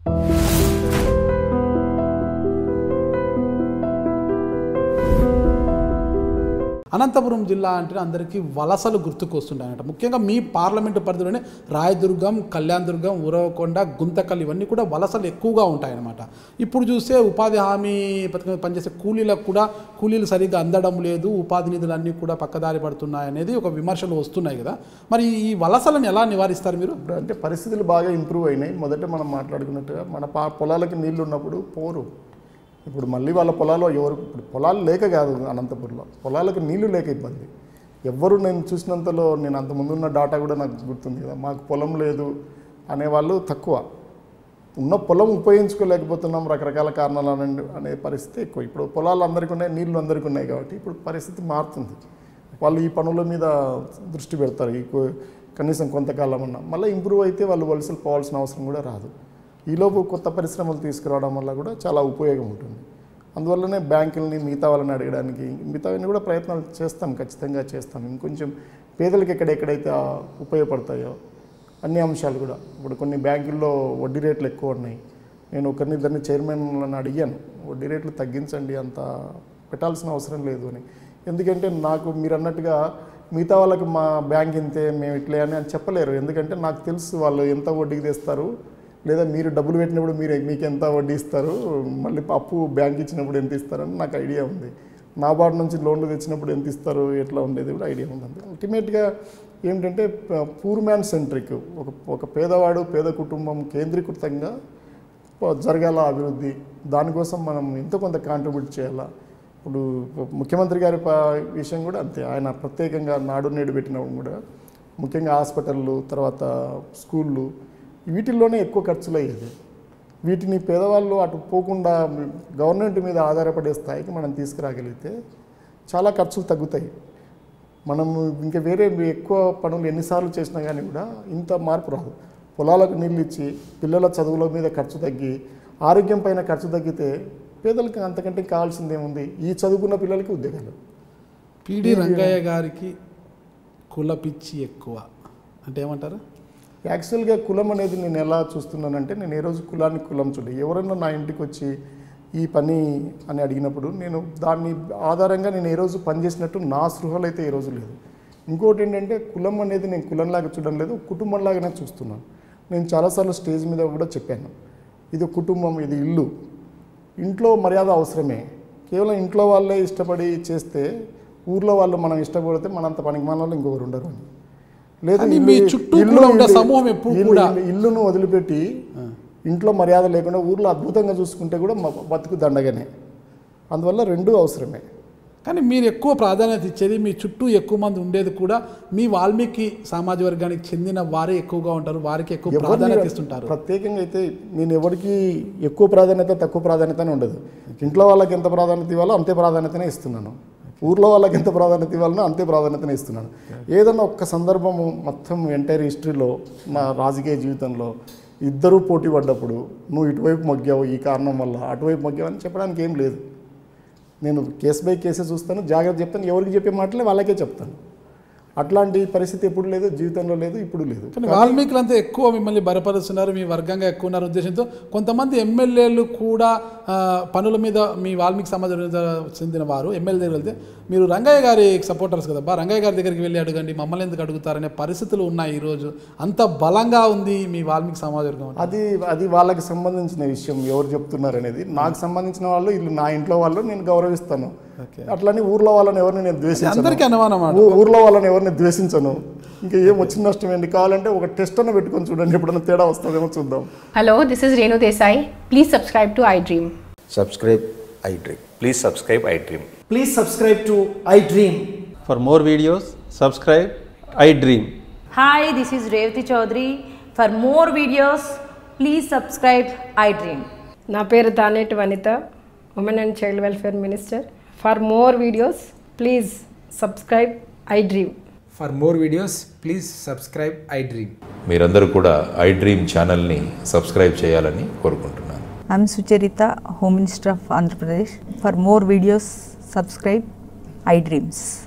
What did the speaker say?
అనంతపురం జిల్లా అంటే అందరికీ వలసలు గుర్తుకొస్తుంటాయన్నమాట ముఖ్యంగా మీ పార్లమెంటు పరిధిలోనే రాయదుర్గం కళ్యాణదుర్గం ఉరవకొండ గుంతకల్ ఇవన్నీ కూడా వలసలు ఎక్కువగా ఉంటాయన్నమాట ఇప్పుడు చూస్తే ఉపాధి హామీ పథకం మీద పనిచేసే కూలీలకు కూడా కూలీలు సరిగ్గా అందడం లేదు ఉపాధి నిధులన్నీ కూడా పక్కదారి పడుతున్నాయి అనేది ఒక విమర్శలు వస్తున్నాయి కదా మరి ఈ వలసలను ఎలా నివారిస్తారు మీరు ఇప్పుడు అంటే పరిస్థితులు బాగా ఇంప్రూవ్ అయినాయి మొదట మనం మాట్లాడుకున్నట్టుగా మన పా పొలాలకి నీళ్లు ఉన్నప్పుడు పోరు ఇప్పుడు మళ్ళీ వాళ్ళ పొలాల్లో ఎవరు ఇప్పుడు పొలాలు లేక కాదు అనంతపురంలో పొలాలకు నీళ్లు లేక ఇబ్బంది ఎవ్వరు నేను చూసినంతలో నేను అంత ముందున్న డాటా కూడా నాకు గుర్తుంది కదా మాకు పొలం లేదు అనేవాళ్ళు తక్కువ ఉన్న పొలం ఉపయోగించుకోలేకపోతున్నాం రకరకాల కారణాలు అనండి అనే పరిస్థితి ఎక్కువ ఇప్పుడు పొలాలు అందరికీ ఉన్నాయి నీళ్లు అందరికీ ఉన్నాయి కాబట్టి ఇప్పుడు పరిస్థితి మారుతుంది వాళ్ళు ఈ పనుల మీద దృష్టి పెడతారు ఈ కో- కనీసం కొంతకాలం అన్నా మళ్ళీ ఇంప్రూవ్ అయితే వాళ్ళు వలసలు పోవాల్సిన అవసరం కూడా రాదు ఈలోపు కొత్త పరిశ్రమలు తీసుకురావడం వల్ల కూడా చాలా ఉపయోగం ఉంటుంది అందువల్లనే బ్యాంకుల్ని మిగతా వాళ్ళని అడగడానికి మిగతావన్నీ కూడా ప్రయత్నాలు చేస్తాం ఖచ్చితంగా చేస్తాం ఇంకొంచెం పేదలకు ఎక్కడెక్కడైతే ఆ ఉపయోగపడతాయో అన్ని అంశాలు కూడా ఇప్పుడు కొన్ని బ్యాంకుల్లో వడ్డీ రేట్లు ఎక్కువ ఉన్నాయి నేను ఒకరిని ఇద్దరిని చైర్మన్లను అడిగాను వడ్డీ రేట్లు తగ్గించండి అంత పెట్టాల్సిన అవసరం లేదు అని ఎందుకంటే నాకు మీరు అన్నట్టుగా మిగతా వాళ్ళకి మా బ్యాంక్ ఇంతే మేము ఇట్లే అని అని చెప్పలేరు ఎందుకంటే నాకు తెలుసు వాళ్ళు ఎంత వడ్డీకి తెస్తారు లేదా మీరు డబ్బులు పెట్టినప్పుడు మీరు మీకు ఎంత వడ్డీ ఇస్తారు మళ్ళీ అప్పు బ్యాంక్ ఇచ్చినప్పుడు ఎంత ఇస్తారని నాకు ఐడియా ఉంది నాబార్డు నుంచి లోన్లు తెచ్చినప్పుడు ఎంత ఇస్తారు ఎట్లా ఉండేది కూడా ఐడియా ఉంది అల్టిమేట్గా ఏంటంటే పూర్ మ్యాన్ సెంట్రిక్ ఒక ఒక పేదవాడు పేద కుటుంబం కేంద్రీకృతంగా ప- జరగాల అభివృద్ధి దానికోసం మనం ఎంతో కొంత కాంట్రిబ్యూట్ చేయాలా ఇప్పుడు ముఖ్యమంత్రి గారి ప- విషయం కూడా అంతే ఆయన ప్రత్యేకంగా నాడు నేడు పెట్టినప్పుడు కూడా ముఖ్యంగా హాస్పిటళ్ళు తర్వాత స్కూళ్ళు వీటిల్లోనే ఎక్కువ ఖర్చులు అయ్యేది వీటిని పేదవాళ్ళు అటు పోకుండా గవర్నమెంట్ మీద ఆధారపడే స్థాయికి మనం తీసుకురాగలిగితే చాలా ఖర్చులు తగ్గుతాయి మనం ఇంకా వేరే ఎక్కువ పనులు ఎన్నిసార్లు చేసినా కానీ కూడా ఇంత మార్పు రాదు పొలాలకు నీళ్ళు ఇచ్చి పిల్లల చదువుల మీద ఖర్చు తగ్గి ఆరోగ్యం పైన ఖర్చు తగ్గితే పేదలకు అంతకంటే కావాల్సింది ఏముంది ఈ చదువుకున్న పిల్లలకి ఉద్యోగాలు పిడి రంగయ్య గారికి కుల పిచ్చి ఎక్కువ అంటే ఏమంటారు యాక్చువల్గా కులం అనేది నేను ఎలా చూస్తున్నానంటే నేను ఏ రోజు కులాన్ని కులం చూడ ఎవరన్నా నా ఇంటికి వచ్చి ఈ పని అని అడిగినప్పుడు నేను దాన్ని ఆధారంగా నేను ఏ రోజు పని చేసినట్టు నా సృహలు అయితే ఏ రోజు లేదు ఇంకోటి ఏంటంటే కులం అనేది నేను కులంలాగా చూడడం లేదు కుటుంబంలాగానే చూస్తున్నాను నేను చాలాసార్లు స్టేజ్ మీద కూడా చెప్పాను ఇది ఒక కుటుంబం ఇది ఇల్లు ఇంట్లో మర్యాద అవసరమే కేవలం ఇంట్లో వాళ్ళే ఇష్టపడి చేస్తే ఊర్లో వాళ్ళు మనం ఇష్టపడితే మనంత పనికి మన వాళ్ళు ఇంకొకరు ఉండరు అని లేదు కానీ ఇల్లు- మీ చుట్టూ కూడా ఉండే సమూహం ఎప్పుడు ఇల్లు- కూడా- ఇల్లు- ఇల్లును వదిలిపెట్టి ఇంట్లో మర్యాద లేకుండా ఊర్లో అద్భుతంగా చూసుకుంటే కూడా మ- బతుకు దండగానే అందువల్ల రెండు అవసరమే కానీ మీరు ఎక్కువ ప్రాధాన్యత ఇచ్చేది మీ చుట్టూ ఎక్కువ మంది ఉండేది కూడా మీ వాల్మీకి సామాజిక వర్గానికి చెందిన వారే ఎక్కువగా ఉంటారు వారికి ఎక్కువ ఎవరిని ప్రాధాన్యత ఇస్తుంటారు ప్రత్యేకంగా అయితే నేను ఎవరికి ఎక్కువ ప్రాధాన్యత తక్కువ ప్రాధాన్యత అని ఉండదు ఇంట్లో వాళ్ళకి ఎంత ప్రాధాన్యత ఇవ్వాలో అంతే ప్రాధాన్యతనే ఇస్తున్నాను ఊర్లో వాళ్ళకి ఎంత ప్రాధాన్యత ఇవ్వాలనో అంతే ప్రాధాన్యతనే ఇస్తున్నాను ఏదన్నా ఒక్క సందర్భము మొత్తం ఎంటైర్ హిస్టరీలో నా రాజకీయ జీవితంలో ఇద్దరూ పోటీ పడ్డప్పుడు నువ్వు ఇటువైపు మొగ్గావు ఈ కారణం వల్ల అటువైపు మొగ్గావు అని చెప్పడానికి ఏం లేదు నేను కేసు బై కేసే చూస్తాను జాగ్రత్త చెప్తాను ఎవరికి చెప్పే మాటలే వాళ్ళకే చెప్తాను అట్లాంటి పరిస్థితి ఎప్పుడు లేదు జీవితంలో లేదు ఇప్పుడు లేదు కానీ వాల్మీకులంతా ఎక్కువ మిమ్మల్ని బలపరుస్తున్నారు మీ వర్గంగా ఎక్కువ ఉన్నారు ఉద్దేశంతో కొంతమంది ఎమ్మెల్యేలు కూడా ఆ, పనుల మీద మీ వాల్మీకి సమాజం చెందిన వారు ఎమ్మెల్యే దగ్గర వెళ్తే మీరు రంగయ్య గారి సపోర్టర్స్ కదా బా రంగయ్య గారి దగ్గరికి వెళ్ళి అడగండి మమ్మల్ని ఎందుకు అడుగుతారనే పరిస్థితులు ఉన్నాయి ఈరోజు అంత బలంగా ఉంది మీ వాల్మీకి సమాజ వర్గం అది అది వాళ్ళకి సంబంధించిన విషయం ఎవరు చెప్తున్నారు అనేది నాకు సంబంధించిన వాళ్ళు ఇల్లు నా ఇంట్లో వాళ్ళు నేను గౌరవిస్తాను ఓకే అట్లని ఊర్లో వాళ్ళని ఎవరిని నేను ద్వేషించను అందరికీ అనుమానం అన్నమాట. ఊ- ఊర్లో వాళ్ళని ఎవరిని ద్వేషించను ఇంకా ఏం వచ్చిన నష్టం ఏంటి కావాలంటే ఒక టెస్ట్ అన్న పెట్టుకొని చూడండి ఎప్పుడైనా తేడా వస్తుందేమో చూద్దాం Hello, this is Renu Desai. Please subscribe to iDream. subscribe iDream. Please subscribe iDream. Please subscribe to iDream. For more videos, subscribe iDream. Hi, this is Revati Chaudhary. For more videos, please subscribe iDream. నా పేరు Taneti Vanitha women and child welfare minister for more videos please subscribe iDream For more videos, please subscribe iDream. మీరందరూ కూడా iDream ఛానల్ని subscribe చేయాలని కోరుకుంటున్నాను I'm Sucharita, Home Minister of Andhra Pradesh. For more videos, subscribe iDreams.